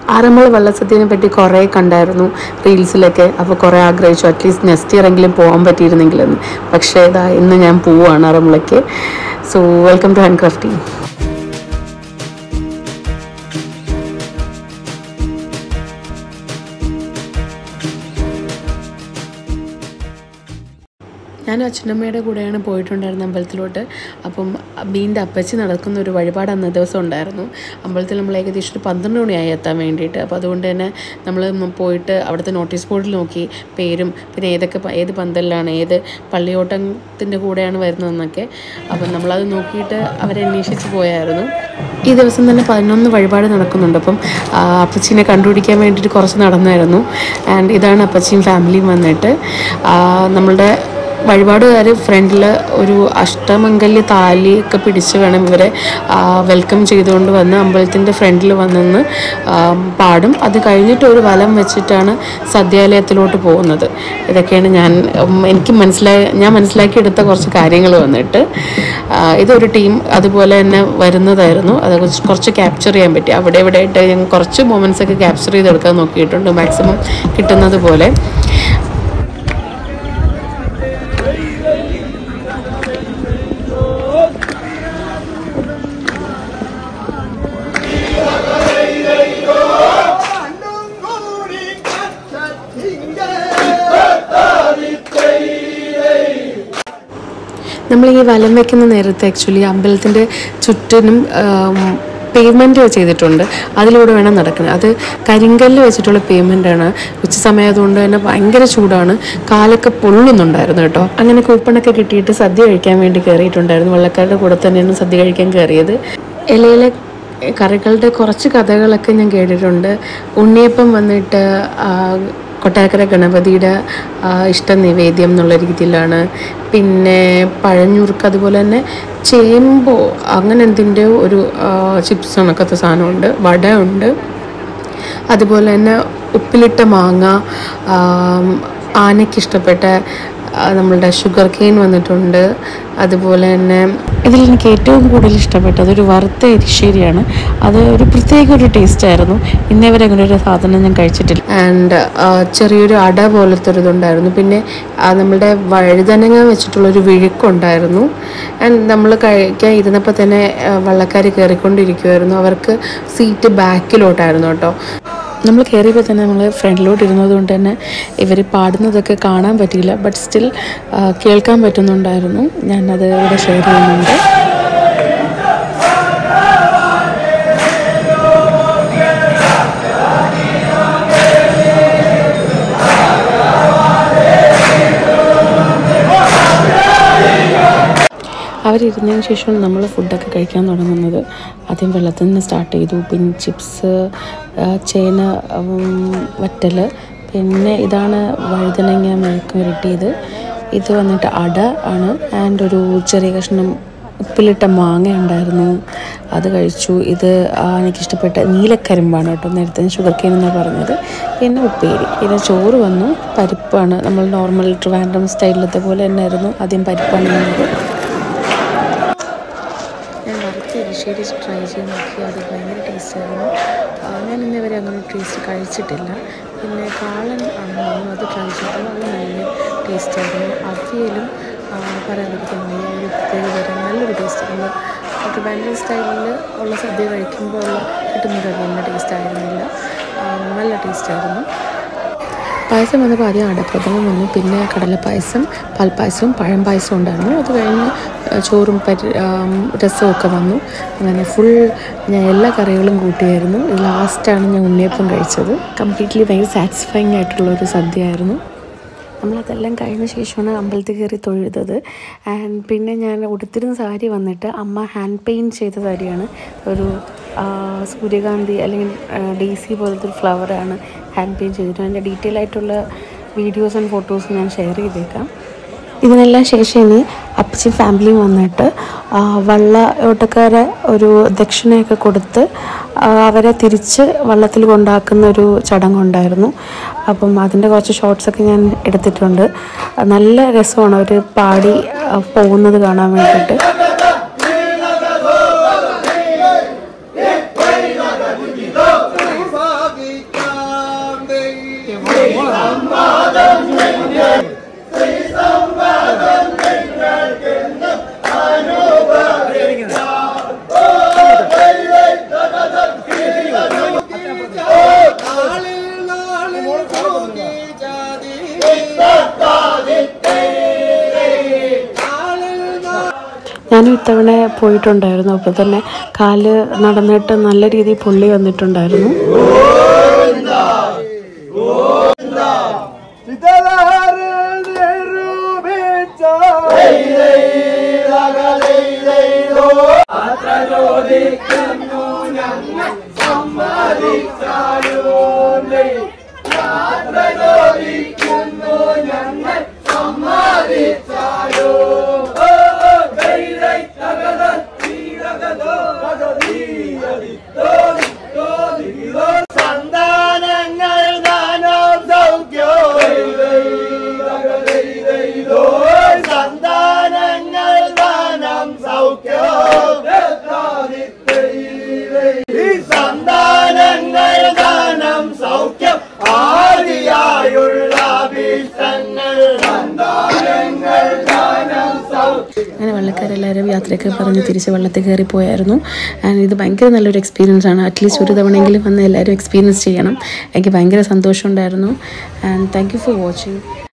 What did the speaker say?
ആറന്മുള വള്ളസദ്യനെ പറ്റി കുറേ കണ്ടായിരുന്നു റീൽസിലൊക്കെ അപ്പോൾ കുറേ ആഗ്രഹിച്ചു അറ്റ്ലീസ്റ്റ് നെക്സ്റ്റ് ഇയർ എങ്കിലും പോകാൻ പറ്റിയിരുന്നെങ്കിലെന്ന് പക്ഷേ ഇതാ ഇന്ന് ഞാൻ പോവുകയാണ് ആറന്മുളയ്ക്ക് so welcome to hand crafty ഞാനും അച്ഛനമ്മയുടെ കൂടെയാണ് പോയിട്ടുണ്ടായിരുന്നത് അമ്പലത്തിലോട്ട് അപ്പം ബീൻ്റെ അപ്പച്ചി നടക്കുന്ന ഒരു വഴിപാട് അന്ന ദിവസം ഉണ്ടായിരുന്നു അമ്പലത്തിൽ നമ്മൾ ഏകദേശം ഒരു പന്ത്രണ്ട് മണിയായി എത്താൻ വേണ്ടിയിട്ട് അപ്പോൾ അതുകൊണ്ട് തന്നെ നമ്മൾ പോയിട്ട് അവിടുത്തെ നോട്ടീസ് ബോർഡിൽ നോക്കി പേരും പിന്നെ ഏതൊക്കെ പ- ഏത് പന്തലിലാണ് ഏത് പള്ളിയോട്ടത്തിൻ്റെ കൂടെയാണ് വരുന്നതെന്നൊക്കെ അപ്പം നമ്മളത് നോക്കിയിട്ട് അവരെ അന്വേഷിച്ച് പോയായിരുന്നു ഈ ദിവസം തന്നെ പതിനൊന്ന് വഴിപാട് നടക്കുന്നുണ്ട് അപ്പം ആ, അപ്പച്ചീനെ കണ്ടുപിടിക്കാൻ വേണ്ടിയിട്ട് കുറച്ച് നടന്നായിരുന്നു ആൻഡ് ഇതാണ് അപ്പച്ചിയും ഫാമിലിയും വന്നിട്ട് ആ, നമ്മളുടെ വഴിപാടുകാർ ഫ്രണ്ടിൽ ഒരു അഷ്ടമംഗല്യ താലി ഒക്കെ പിടിച്ച് വേണം ഇവരെ വെൽക്കം ചെയ്തുകൊണ്ട് വന്ന് അമ്പലത്തിൻ്റെ ഫ്രണ്ടിൽ വന്നെന്ന് ആ, പാടും അത് കഴിഞ്ഞിട്ട് ഒരു വലം വെച്ചിട്ടാണ് സദ്യാലയത്തിലോട്ട് പോകുന്നത് ഇതൊക്കെയാണ് ഞാൻ ഉം, എനിക്ക് മനസ്സിലായി ഞാൻ മനസ്സിലാക്കിയെടുത്ത കുറച്ച് കാര്യങ്ങൾ വന്നിട്ട് ആ, ഇതൊരു ടീം അതുപോലെ തന്നെ വരുന്നതായിരുന്നു അത് കുറച്ച് കുറച്ച് ക്യാപ്ചർ ചെയ്യാൻ പറ്റി അവിടെ ഇവിടെ ആയിട്ട് ഞാൻ കുറച്ച് മൊമെൻറ്റ്സ് ഒക്കെ ക്യാപ്ചർ ചെയ്തെടുക്കാൻ നോക്കിയിട്ടുണ്ട് മാക്സിമം കിട്ടുന്നത് പോലെ നമ്മൾ ഈ വലം വെക്കുന്ന നേരത്ത് ആക്ച്വലി അമ്പലത്തിൻ്റെ ചുറ്റിനും പേയ്മെൻറ്റ് ചെയ്തിട്ടുണ്ട് അതിലൂടെ വേണം നടക്കുന്നത് അത് കരിങ്കല്ല് വെച്ചിട്ടുള്ള പേയ്മെൻ്റാണ് ഉച്ച സമയമായതുകൊണ്ട് തന്നെ ഭയങ്കര ചൂടാണ് കാലൊക്കെ പൊള്ളുന്നുണ്ടായിരുന്നു കേട്ടോ അങ്ങനെ കൂപ്പണൊക്കെ കിട്ടിയിട്ട് സദ്യ കഴിക്കാൻ വേണ്ടി കയറിയിട്ടുണ്ടായിരുന്നു വെള്ളക്കാരുടെ കൂടെ തന്നെയാണ് സദ്യ കഴിക്കാൻ കയറിയത് ഇലയിലെ കറികളുടെ കുറച്ച് കഥകളൊക്കെ ഞാൻ കേട്ടിട്ടുണ്ട് ഉണ്ണിയപ്പം വന്നിട്ട് ആ, കൊട്ടാരക്കര ഗണപതിയുടെ ആ, ഇഷ്ട നിവേദ്യം എന്നുള്ള രീതിയിലാണ് പിന്നെ പഴഞ്ഞുറുക്ക് അതുപോലെ തന്നെ ചേമ്പോ അങ്ങനെ എന്തിൻ്റെയോ ഒരു ചിപ്സ് കണക്കത്തെ സാധനമുണ്ട് വട ഉണ്ട് അതുപോലെ തന്നെ ഉപ്പിലിട്ട മാങ്ങ ആം, ആനയ്ക്ക് ഇഷ്ടപ്പെട്ട ആ, നമ്മളുടെ ഷുഗർ കെയിൻ വന്നിട്ടുണ്ട് അതുപോലെ തന്നെ ഇതിൽ എനിക്ക് ഏറ്റവും കൂടുതൽ ഇഷ്ടപ്പെട്ടത് ഒരു വറുത്ത എരിശ്ശേരിയാണ് അത് ഒരു പ്രത്യേക ഒരു ടേസ്റ്റ് ആയിരുന്നു ഇന്നേ വരെ അങ്ങനെ ഒരു സാധനം ഞാൻ കഴിച്ചിട്ടില്ല ആൻഡ് ചെറിയൊരു അട പോലത്തെ ഒരു ഇതുണ്ടായിരുന്നു പിന്നെ ആ, നമ്മളുടെ വഴുതനങ്ങ വെച്ചിട്ടുള്ളൊരു വിഴുക്കുണ്ടായിരുന്നു ആൻഡ് നമ്മൾ കഴിക്കാൻ ഇരുന്നപ്പോൾ തന്നെ വള്ളക്കാർ കയറിക്കൊണ്ടിരിക്കുമായിരുന്നു അവർക്ക് സീറ്റ് ബാക്കിലോട്ടായിരുന്നു കേട്ടോ നമ്മൾ കയറിയപ്പോൾ തന്നെ നമ്മൾ ഫ്രണ്ടിലോട്ട് ഇരുന്നത് കൊണ്ട് തന്നെ ഇവർ പാടുന്നതൊക്കെ കാണാൻ പറ്റിയില്ല ബട്ട് സ്റ്റിൽ കേൾക്കാൻ പറ്റുന്നുണ്ടായിരുന്നു ഞാനത് ഇവിടെ ഷെയർ ചെയ്യുന്നുണ്ട് അവരിരുന്നതിന് ശേഷം നമ്മൾ ഫുഡൊക്കെ കഴിക്കാൻ തുടങ്ങുന്നത് ആദ്യം വെള്ളത്തിൽ നിന്ന് സ്റ്റാർട്ട് ചെയ്തു പിന്നെ ചിപ്സ് ആ, ചേന ഉം, വറ്റൽ പിന്നെ ഇതാണ് വഴുതനങ്ങ മെഴുക്ക് പുരട്ടിയത് ഇത് വന്നിട്ട് അട ആണ് ആൻഡ് ഒരു ചെറിയ കഷ്ണം ഉപ്പിലിട്ട മാങ്ങ ഉണ്ടായിരുന്നു അത് കഴിച്ചു ഇത് ആ, എനിക്കിഷ്ടപ്പെട്ട നീലക്കരിമ്പാണ് കേട്ടോ നേരത്തെ ഷുഗർ കെയിൻ എന്നാണ് പറഞ്ഞത് പിന്നെ ഉപ്പേരി പിന്നെ ചോറ് വന്നു പരിപ്പാണ് നമ്മൾ നോർമൽ ട്രിവാൻഡ്രം സ്റ്റൈലിലത്തെ പോലെ തന്നെ ആയിരുന്നു ആദ്യം പരിപ്പാണ് വന്നത് ഞാൻ വറുത്ത എരിശ്ശേരി ട്രൈ ചെയ്ത് നോക്കി അത് ഭയങ്കര ടേസ്റ്റായിരുന്നു ഞാൻ ഇന്നേ വരെ അങ്ങനെ ടേസ്റ്റ് കഴിച്ചിട്ടില്ല പിന്നെ കാളൻ ആണെന്ന് അത് ട്രൈ ചെയ്തു അത് നല്ല ടേസ്റ്റായിരുന്നു അവിയലും ആ, പറയാതിരിക്കാൻ വയ്യ ഒരു പ്രത്യേക തരം നല്ലൊരു ടേസ്റ്റ് നമ്മൾ ട്രിവാൻഡ്രം സ്റ്റൈലിൽ ഉള്ള സദ്യ കഴിക്കുമ്പോൾ ഉള്ള കിട്ടുന്നത് നല്ല ടേസ്റ്റ് ആയിരുന്നില്ല ആ, നല്ല ടേസ്റ്റായിരുന്നു പായസം വന്നപ്പോൾ ആദ്യം അടപ്രഥമൻ വന്നു പിന്നെ കടലപ്പായസം പാൽപ്പായസവും പഴം പായസവും ഉണ്ടായിരുന്നു അത് കഴിഞ്ഞ് ആ, ചോറും പരി ആം, രസവും ഒക്കെ വന്നു അങ്ങനെ ഫുൾ ഞാൻ എല്ലാ കറികളും കൂട്ടിയായിരുന്നു ലാസ്റ്റാണ് ഞാൻ ഉണ്ണിയപ്പം കഴിച്ചത് കംപ്ലീറ്റ്ലി ഭയങ്കര സാറ്റിസ്ഫൈങ് ആയിട്ടുള്ള ഒരു സദ്യയായിരുന്നു നമ്മളതെല്ലാം കഴിഞ്ഞ ശേഷമാണ് അമ്പലത്തിൽ കയറി തൊഴുതത് ആൻഡ് പിന്നെ ഞാൻ ഉടുത്തിരുന്ന സാരി വന്നിട്ട് അമ്മ ഹാൻഡ് പെയിൻറ്റ് ചെയ്ത സാരിയാണ് ഒരു ആ, സൂര്യകാന്തി അല്ലെങ്കിൽ ഡേസി പോലത്തെ ഒരു ഫ്ലവറാണ് ഹാൻഡ് പെയിൻറ്റ് ചെയ്തിട്ട് അതിൻ്റെ ഡീറ്റെയിൽ ആയിട്ടുള്ള വീഡിയോസ് ആൻഡ് ഫോട്ടോസ് ഞാൻ ഷെയർ ചെയ്തേക്കാം ഇതിനെല്ലാം ശേഷം ഇനി അപ്പച്ചി ഫാമിലിയും വന്നിട്ട് ആ, വള്ള ഓട്ടക്കാരെ ഒരു ദക്ഷിണയൊക്കെ കൊടുത്ത് ആ, അവരെ തിരിച്ച് വള്ളത്തിൽ കൊണ്ടാക്കുന്ന ഒരു ചടങ്ങുണ്ടായിരുന്നു അപ്പം അതിൻ്റെ കുറച്ച് ഷോർട്സൊക്കെ ഞാൻ എടുത്തിട്ടുണ്ട് നല്ല രസമാണ് അവർ പാടി ആ, പോകുന്നത് കാണാൻ വേണ്ടിയിട്ട് ഭാഗ്യ ഞാനും ഇത്തവണ പോയിട്ടുണ്ടായിരുന്നു അപ്പോൾ തന്നെ കാല് നടന്നിട്ട് നല്ല രീതിയിൽ പൊള്ളി വന്നിട്ടുണ്ടായിരുന്നു സന്താനങ്ങൾ ദാനം സൗഖ്യം സന്താനങ്ങൾ ദാനം സൗഖ്യം ഈ സന്താനങ്ങൾ ദാനം സൗഖ്യം ആദിയായുള്ള ഭീഷങ്ങൾ സന്താനങ്ങൾ ദാനം സൗഖ്യം അങ്ങനെ വള്ളക്കാരെല്ലാവരും യാത്രയൊക്കെ പറഞ്ഞ് തിരിച്ച് വെള്ളത്തിൽ കയറി പോയായിരുന്നു ആൻഡ് ഇത് ഭയങ്കര നല്ലൊരു എക്സ്പീരിയൻസ് ആണ് അറ്റ്ലീസ്റ്റ് ഒരു തവണയെങ്കിലും വന്ന് എല്ലാവരും എക്സ്പീരിയൻസ് ചെയ്യണം എനിക്ക് ഭയങ്കര സന്തോഷമുണ്ടായിരുന്നു and thank you for watching